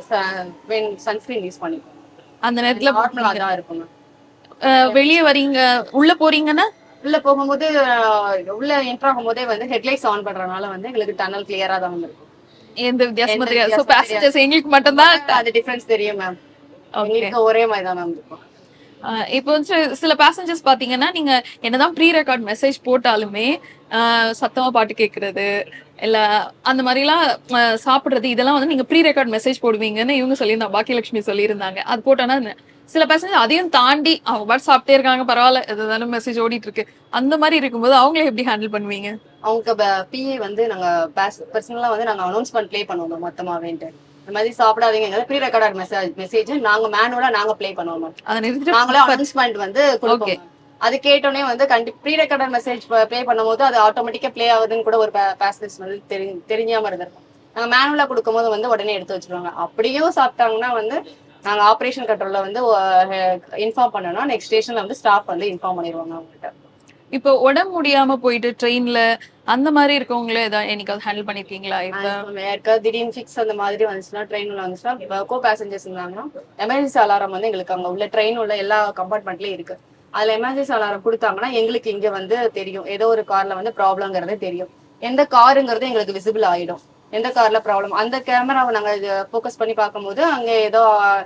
நம்ம சன்ஸ்கிரீன் யூஸ் பண்ணிப்போம் அந்த நேரத்துல நார்மலா தான் இருக்கும் அஹ், வெளியே வரீங்க உள்ள போறீங்கன்னா உள்ள போகும்போது அஹ், உள்ள என்டர் ஆகும்போதே வந்து ஹெட்லைட்ஸ் ஆன் பண்றதுனால வந்து எங்களுக்கு டன்னல் கிளியரா தான் இருக்கும் எந்த வித்தியாசமும் எந்த தெரியாது ஸோ வித்தியாசமும் பேசஞ்சர்ஸ் எங்களுக்கு மட்டும்தான் அது டிஃபரன்ஸ் தெரியும் மேம் ஓகே எங்களுக்கு ஒரே மாதிரி தான் மேம் இருக்கும் ஆஹ் இப்போ வந்து சில பேசஞ்சர்ஸ் பாத்தீங்கன்னா நீங்க என்னதான் ப்ரீ ரெக்கார்ட் மெசேஜ் போட்டாலுமே ஆஹ் சத்தமா பாட்டு கேக்குறது இல்ல அந்த மாதிரிலாம் ஆஹ் சாப்பிடுறது இதெல்லாம் வந்து நீங்க ப்ரீ ரெக்கார்ட் மெசேஜ் போடுவீங்கன்னு இவங்க சொல்லியிருந்தாங்க பாக்கியலட்சுமி சொல்லியிருந்தாங்க அது போட்டோன்னா ந- சில பேசஞ்சர் அதையும் தாண்டி அவங்க பாட்டு சாப்பிட்டே இருக்காங்க பரவாயில்ல எதாலும் மெசேஜ் ஓடிட்டு இருக்கு அந்த மாதிரி இருக்கும்போது அவங்கள எப்படி ஹேண்டில் பண்ணுவீங்க அவங்க பிஏ வந்து நாங்க பர்சனலா வந்து நாங்க அனௌன்ஸ்மெண்ட் ப்ளே பண்ணுவோம் மொத்தமாவேன்ட்டு இந்த மாதிரி சாப்பிடாதீங்க ப்ரீ ரெக்கார்ட் மெசேஜ் மெசேஜ் நாங்க மேனுவலா நாங்க ப்ளே பண்ணுவோம் ma'am. அதை நாங்களே நிறுத்திட்டு அனௌன்ஸ்மெண்ட் வந்து Okay. கொடுப்போம் அது கேட்டோடனே வந்து கண்டி ப்ரீ ரெக்கார்டர் மெசேஜ் ப்ளே பண்ணும்போது அது ஆட்டோமேட்டிக்கா ப்ளே ஆகுதுன்னு கூட ஒரு பேசஞ்சர்ஸ் வந்து தெரி தெரிஞ்சாம இருந்திருக்கும் நாங்க மேனுவலா கொடுக்கும்போது வந்து உடனே எடுத்து வச்சிருவாங்க அப்படியும் சாப்பிட்டாங்கன்னா வந்து நாங்க ஆபரேஷன் கண்ட்ரோல்ல வந்து இன்ஃபார்ம் பண்ணோம்னா நெக்ஸ்ட் ஸ்டேஷன்ல வந்து ஸ்டாஃப் வந்து இன்ஃபார்ம் பண்ணிடுவாங்க அவங்ககிட்ட இப்போ உடம்பு முடியாம போயிட்டு ட்ரெயின்ல அந்த மாதிரி இருக்கவங்கள ஏதாவது என்னைக்காவது ஹேண்டில் பண்ணிருக்கீங்களா இப்ப யாருக்காவது திடீர்னு ஃபிக்ஸ் அந்த மாதிரி வந்துச்சுன்னா ட்ரெயின்ல வந்துச்சுன்னா கோ பேசஞ்சர்ஸ் இருந்தாங்கன்னா எமர்ஜென்சி அலாரம் வந்து எங்களுக்கு அங்க உள்ள ட்ரெயின் உள்ள எல்லா கம்பார்ட்மெண்ட்லயும் இருக்கு அதுல எமர்ஜென்சி அலாரம் கொடுத்தாங்கன்னா எங்களுக்கு இங்க வந்து தெரியும் ஏதோ ஒரு கார்ல வந்து ப்ராப்ளம்ங்கிறது தெரியும் எந்த காருங்கிறது எங்களுக்கு விசிபிள் ஆயிடும் எந்த கார்ல ப்ராப்ளம் அந்த கேமராவை நாங்க ஃபோக்கஸ் பண்ணி பார்க்கும்போது அங்க ஏதோ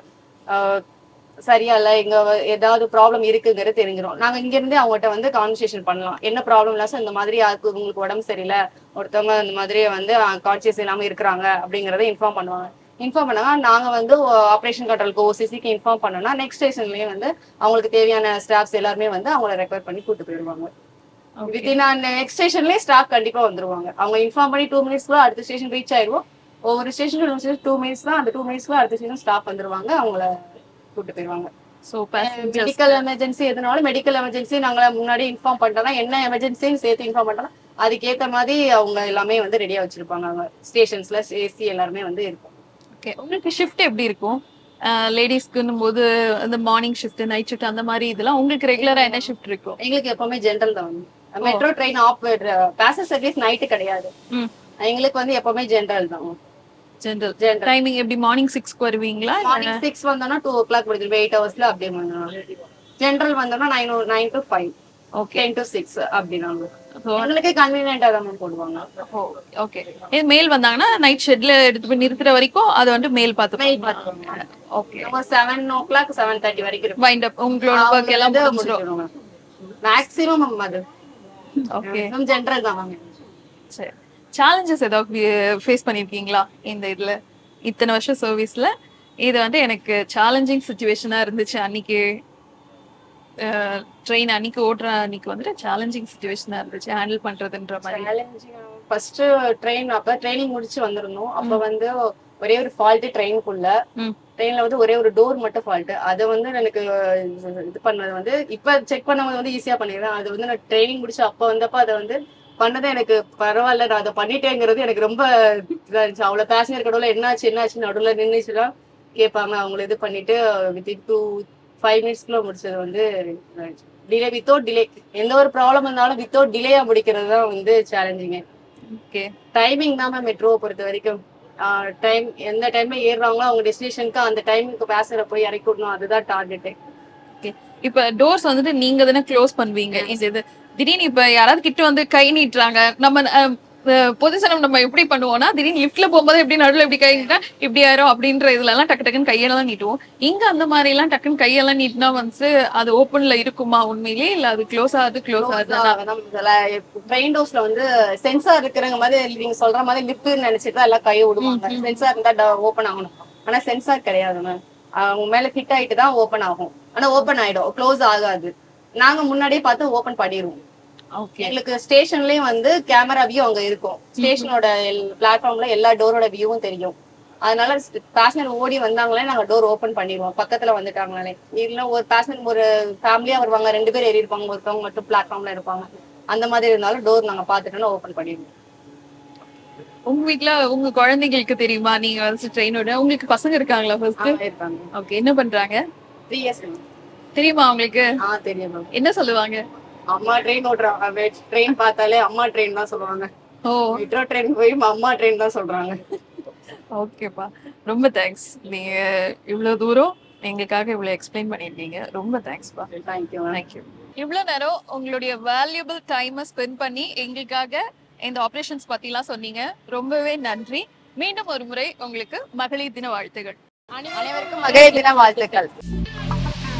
ஆஹ், சரியா இல்ல இங்க வ- ஏதாவது ப்ராப்ளம் இருக்குங்கிறது தெரிஞ்சிடும் நாங்க இங்க இருந்து அவங்ககிட்ட வந்து கான்வர்சேஷன் பண்ணலாம் என்ன ப்ராப்ளம் இல்ல இந்த மாதிரி யாருக்கு உங்களுக்கு உடம்பு சரியில்லை ஒருத்தவங்க இந்த மாதிரி வந்து கான்சியஸ் இல்லாம இருக்கிறாங்க அப்படிங்கறத இன்ஃபார்ம் பண்ணுவாங்க இன்ஃபார்ம் பண்ணாங்க நாங்க வந்து ஆபரேஷன் கண்ட்ரோலுக்கு ஓசிசிக்கு இன்ஃபார்ம் பண்ணோம்னா நெக்ஸ்ட் ஸ்டேஷன்லயே வந்து அவங்களுக்கு தேவையான ஸ்டாஃப்ஸ் எல்லாருமே வந்து அவங்கள ரெக்வயர் பண்ணி கூட்டு போயிடுவாங்க வித்தின் நெக்ஸ்ட் ஸ்டேஷன்லயே ஸ்டாஃப் கண்டிப்பா வந்துருவாங்க அவங்க இன்ஃபார்ம் பண்ணி டூ மினிட்ஸ்க்குள்ள அடுத்த ஸ்டேஷன் ரீச் ஆயிருவோம் ஒவ்வொரு ஸ்டேஷன் டூ மினிட்ஸ் தான் அந்த டூ மினிட்ஸ்க்குள்ள அடுத்த ஸ்டேஷன் ஸ்டாஃப் வந்துருவாங்க அவங்கள கூட்டு போயிருவாங்க சோ பேசஞ்சர்ஸ் மெடிக்கல் எமர்ஜென்சி எதுனாலும் மெடிக்கல் எமர்ஜென்சி நாங்க முன்னாடி இன்ஃபார்ம் பண்ணிட்டோம்னா என்ன எமர்ஜென்சின்னு சேர்த்து இன்ஃபார்ம் பண்ணிட்டோம்னா அதுக்கேத்த மாதிரி அவங்க எல்லாமே வந்து ரெடியா வச்சிருப்பாங்க அவங்க ஸ்டேஷன்ஸ்ல ஏசி எல்லாருமே வந்து இருக்கும் ஓகே உங்களுக்கு ஷிஃப்ட் எப்படி இருக்கும் லேடிஸ்க்குன்னும் போது இந்த மார்னிங் ஷிஃப்ட் நைட் ஷிஃப்ட் அந்த மாதிரி இதெல்லாம் உங்களுக்கு ரெகுலரா என்ன ஷிஃப்ட் இருக்கும் எங்களுக்கு எப்பவுமே ஜென்ரல் தான் வந்து metro train of passenger service night கிடையாது ம். எங்களுக்கு வந்து எப்பவுமே ஜென்ரல் தான் ஜென்ரல் ஜென்ரல் டைமிங் எப்படி மார்னிங் சிக்ஸ்க்கு வருவீங்களா மார்னிங் சிக்ஸ் வந்தோம்னா டூ ஓ கிளாக் முடிஞ்சிடும் எயிட் ஹவர்ஸ்ல அப்படியே வந்துடும் ஜென்ரல் வந்தோம்னா nine nine to five okay ten to six அப்படின்னாங்க எங்களுக்கு கன்வீனியன்டா தான் ma'am போடுவாங்க ஓகே இது மேல் வந்தாங்கன்னா நைட் ஷெட்ல எடுத்து போய் நிறுத்துற வரைக்கும் அதை வந்து மேல் பார்த்து மெயில் பார்த்துக்கோங்க ஓகே நம்ம seven o'clock seven thirty வரைக்கும் இருக்கும் வைண்ட் அப் உங்களோட ஒர்க் எல்லாம் முடிஞ்சிடும் மேக்ஸிமம் அது ஓகே ஜென்ரல் தான் மேம் சரி சேலஞ்சஸ் ஏதாவது ஃபேஸ் பண்ணிருக்கீங்களா இந்த இதுல இத்தனை வருஷம் சர்வீஸ்ல இது வந்து எனக்கு சேலஞ்சிங் சுச்சுவேஷனா இருந்துச்சு அன்னைக்கு ட்ரெயின் அன்னைக்கு ஓட்டுற அன்னைக்கு வந்துட்டு சேலஞ்சிங் சுச்சுவேஷனா இருந்துச்சு ஹேண்டில் பண்றதுன்ற மாதிரி சேலஞ்சிங் ஃபர்ஸ்ட் ட்ரெயின் அப்ப ட்ரைனிங் முடிச்சு வந்திருந்தோம் அப்ப வந்து ஒரே ஒரு ஃபால்ட் ட்ரெயினுக்குள்ள ம். ட்ரெயின்ல வந்து ஒரே ஒரு டோர் மட்டும் ஃபால்ட் அது வந்து எனக்கு இது பண்ணது வந்து இப்ப செக் பண்ணும்போது வந்து ஈஸியா பண்ணிடுறேன் அது வந்து நான் ட்ரைனிங் முடிச்சு அப்ப வந்தப்ப அதை வந்து பண்ணது எனக்கு பரவாயில்ல நான் அதை பண்ணிட்டேங்கிறது எனக்கு ரொம்ப இதா இருந்துச்சு அவ்வளவு பேசஞ்சர் கடவுள என்னாச்சு என்னாச்சு நடுவுல நின்னுச்சுன்னா கேட்பாங்க அவங்கள இது பண்ணிட்டு வித்தின் டூ ஃபைவ் மினிட்ஸ்க்குள்ள முடிச்சது வந்து டிலே வித்தவுட் டிலே எந்த ஒரு ப்ராப்ளம் இருந்தாலும் வித்தவுட் டிலேயா முடிக்கிறது தான் வந்து சேலஞ்சிங்க ஓகே டைமிங் தான் மேம் மெட்ரோவை பொறுத்த வரைக்கும் டைம் எந்த டைம்ல ஏறுறாங்களோ அவங்க டெஸ்டினேஷனுக்கு அந்த டைமுக்கு பேசற போய் இறக்கி விடணும் அதுதான் டார்கெட்டு இப்ப டோர்ஸ் வந்துட்டு நீங்க தானே க்ளோஸ் பண்ணுவீங்க இந்த இது திடீர்னு இப்ப யாராவது கிட்ட வந்து கை நீட்டுறாங்க நம்ம பொதுசனம் நம்ம எப்படி பண்ணுவோம்னா திடீர்னு லிஃப்ட்ல போகும்போது எப்படி நடுவில் எப்படி கை நீட்டா இப்படி ஆயிரும் அப்படின்ற இதுல எல்லாம் டக்கு டக்குன்னு கையெல்லாம் நீட்டுவோம் இங்க அந்த மாதிரி எல்லாம் டக்குன்னு கையெல்லாம் நீட்டினா வந்து அது ஓப்பன்ல இருக்குமா உண்மையிலேயே இல்ல அது க்ளோஸ் ஆகுது க்ளோஸ் ஆகுது ட்ரெயின் டோர்ஸ்ல வந்து சென்சார் இருக்கிறவங்க மாதிரி நீங்க சொல்ற மாதிரி லிஃப்ட் நினைச்சிட்டு தான் எல்லாம் கையை விடுவாங்க சென்சார் இருந்தா ஓபன் ஆகணும் ஆனா சென்சார் கிடையாது மேம் அவங்க மேல ஃபிட் ஆயிட்டு தான் ஓபன் ஆகும் ஆனா ஓபன் ஆயிடும் க்ளோஸ் ஆகாது நாங்க முன்னாடியே பார்த்து ஓபன் பண்ணிடுவோம் ஓகே எங்களுக்கு ஸ்டேஷன்லயும் வந்து கேமரா வியூ அங்க இருக்கும் ஸ்டேஷனோட பிளாட்ஃபார்ம்ல எல்லா டோரோட வியூவும் தெரியும் அதனால பேசஞ்சர் ஓடி வந்தாங்களே நாங்க டோர் ஓபன் பண்ணிடுவோம் பக்கத்துல வந்துட்டாங்களே இல்ல ஒரு பேசஞ்சர் ஒரு ஃபேமிலியா வருவாங்க ரெண்டு பேர் ஏறி இருப்பாங்க ஒருத்தவங்க மட்டும் பிளாட்ஃபார்ம்ல இருப்பாங்க அந்த மாதிரி இருந்தாலும் டோர் நாங்க பாத்துட்டோம்னா ஓபன் பண்ணிடுவோம் உங்க வீட்ல உங்க குழந்தைங்களுக்கு தெரியுமா நீங்க வந்து ட்ரெயினோட உங்களுக்கு பசங்க இருக்காங்களா ஃபர்ஸ்ட் ஆ, இருப்பாங்க ஓகே என்ன பண்றாங்க த்ரீ இயர்ஸ் தெரியுமா உங்களுக்கு ஆ தெரியும் மேம் என்ன சொல்லுவாங்க அம்மா ட்ரெயின் ஓட்டுறாங்க ட்ரெயின் பார்த்தாலே அம்மா ட்ரெயின் தான் சொல்லுவாங்க ஓ மெட்ரோ ட்ரெயின் போய் அம்மா ட்ரெயின் தான் சொல்றாங்க ஓகேப்பா ரொம்ப தேங்க்ஸ் நீங்க இவ்வளவு தூரம் எங்களுக்காக இவ்வளவு எக்ஸ்பிளைன் பண்ணிருக்கீங்க ரொம்ப தேங்க்ஸ்ப்பா தேங்க்யூ மேம் தேங்க்யூ இவ்வளவு நேரம் உங்களுடைய வேல்யூபிள் டைமை ஸ்பெண்ட் பண்ணி எங்களுக்காக இந்த ஆபரேஷன்ஸ் பத்திலாம் சொன்னீங்க ரொம்பவே நன்றி மீண்டும் ஒரு முறை உங்களுக்கு மகளிர் தின வாழ்த்துகள் அனைவருக்கும் மகளிர் தின வாழ்த்துக்கள்